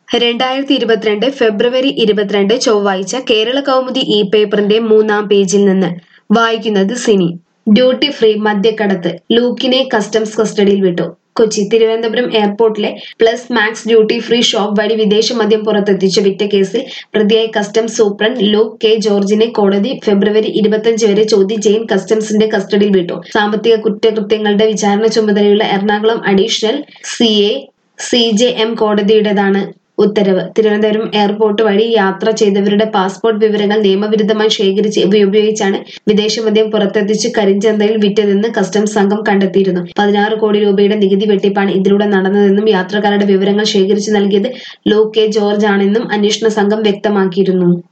രണ്ടായിരത്തി ഇരുപത്തിരണ്ട് ഫെബ്രുവരി ഇരുപത്തിരണ്ട് ചൊവ്വാഴ്ച കേരള കൗമുദി ഇ പേപ്പറിന്റെ മൂന്നാം പേജിൽ നിന്ന് വായിക്കുന്നത് സിനി ഡ്യൂട്ടി ഫ്രീ മദ്യക്കടത്ത് ലൂക്കിനെ കസ്റ്റംസ് കസ്റ്റഡിയിൽ വിട്ടു കൊച്ചി തിരുവനന്തപുരം എയർപോർട്ടിലെ plus max duty free shop വഴി വിദേശ മദ്യം പുറത്തെത്തിച്ച് വിറ്റ കേസിൽ പ്രതിയായ കസ്റ്റംസ് സൂപ്രണ്ട് ലൂക്ക് കെ ജോർജിനെ കോടതി ഫെബ്രുവരി ഇരുപത്തിയഞ്ച് വരെ ചോദ്യം ചെയ്യാൻ കസ്റ്റംസിന്റെ കസ്റ്റഡിയിൽ വിട്ടു സാമ്പത്തിക കുറ്റകൃത്യങ്ങളുടെ വിചാരണ ചുമതലയുള്ള Ernakulam additional C A C J M കോടതിയുടേതാണ് ഉത്തരവ് തിരുവനന്തപുരം എയർപോർട്ട് വഴി യാത്ര ചെയ്തവരുടെ പാസ്പോർട്ട് വിവരങ്ങൾ നിയമവിരുദ്ധമായി ശേഖരിച്ച് ഇവയുപയോഗിച്ചാണ് വിദേശമദ്യം പുറത്തെത്തിച്ച് കരിഞ്ചന്തയിൽ വിറ്റതെന്ന് കസ്റ്റംസ് സംഘം കണ്ടെത്തിയിരുന്നു പതിനാറ് കോടി രൂപയുടെ നികുതി വെട്ടിപ്പാണ് ഇതിലൂടെ നടന്നതെന്നും യാത്രക്കാരുടെ വിവരങ്ങൾ ശേഖരിച്ചു നൽകിയത് ലൂക്ക് കെ ജോർജ് ആണെന്നും അന്വേഷണ സംഘം വ്യക്തമാക്കിയിരുന്നു